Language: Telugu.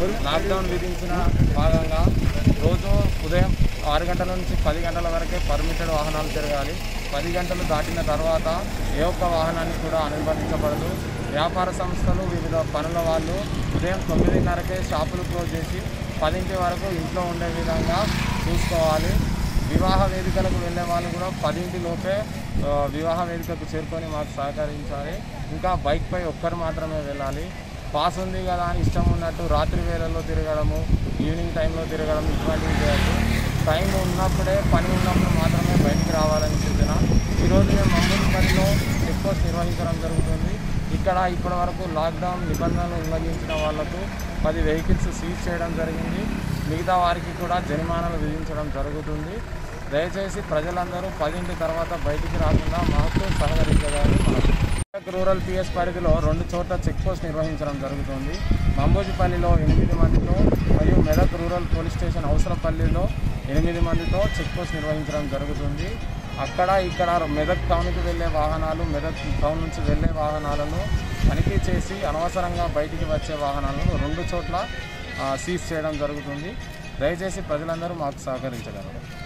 లాక్డౌన్ విధించిన భాగంగా రోజు ఉదయం ఆరు గంటల నుంచి పది గంటల వరకే పర్మిటెడ్ వాహనాలు తిరగాలి పది గంటలు దాటిన తర్వాత ఏ ఒక్క వాహనాన్ని కూడా అనుమతించబడదు వ్యాపార సంస్థలు వివిధ పనుల వాళ్ళు ఉదయం తొమ్మిదిన్నరకే షాపులు క్లోజ్ చేసి పదింటి వరకు ఇంట్లో ఉండే విధంగా చూసుకోవాలి వివాహ వేదికలకు వెళ్ళే వాళ్ళు కూడా పదింటి లోపే ఆ, వివాహ వేదికకు చేరుకొని మాకు సహకరించాలి ఇంకా బైక్పై ఒక్కరు మాత్రమే వెళ్ళాలి పాస్ ఉంది కదా అని ఇష్టం ఉన్నట్టు రాత్రి వేళల్లో తిరగడము ఈవినింగ్ టైంలో తిరగడం ఇటువంటివి చేయొద్దు టైం ఉన్నప్పుడే పని ఉన్నప్పుడు మాత్రమే బయటికి రావాలని సూచన ఈరోజు మేము మంగళూరు పనిలో చెక్ పోస్ట్ నిర్వహించడం జరుగుతుంది ఇక్కడ ఇప్పటి వరకు లాక్డౌన్ నిబంధనలు ఉల్లంఘించిన వాళ్లకు పది వెహికల్స్ సీజ్ చేయడం జరిగింది మిగతా వారికి కూడా జరిమానాలు విధించడం జరుగుతుంది దయచేసి ప్రజలందరూ పదింటి తర్వాత బయటికి రాకుండా మాకు సహకరించగలరు మెదక్ రూరల్ పిఎస్ పరిధిలో రెండు చోట్ల చెక్ పోస్ట్ నిర్వహించడం జరుగుతుంది మంబోజిపల్లిలో ఎనిమిది మందితో మరియు మెదక్ రూరల్ పోలీస్ స్టేషన్ అవసరపల్లిలో ఎనిమిది మందితో చెక్ పోస్ట్ నిర్వహించడం జరుగుతుంది అక్కడ ఇక్కడ మెదక్ టౌన్కి వెళ్ళే వాహనాలు మెదక్ టౌన్ నుంచి వెళ్ళే వాహనాలను తనిఖీ చేసి అనవసరంగా బయటికి వచ్చే వాహనాలను రెండు చోట్ల ఆ, సీజ్ చేయడం జరుగుతుంది దయచేసి ప్రజలందరూ మాకు సహకరించగలరు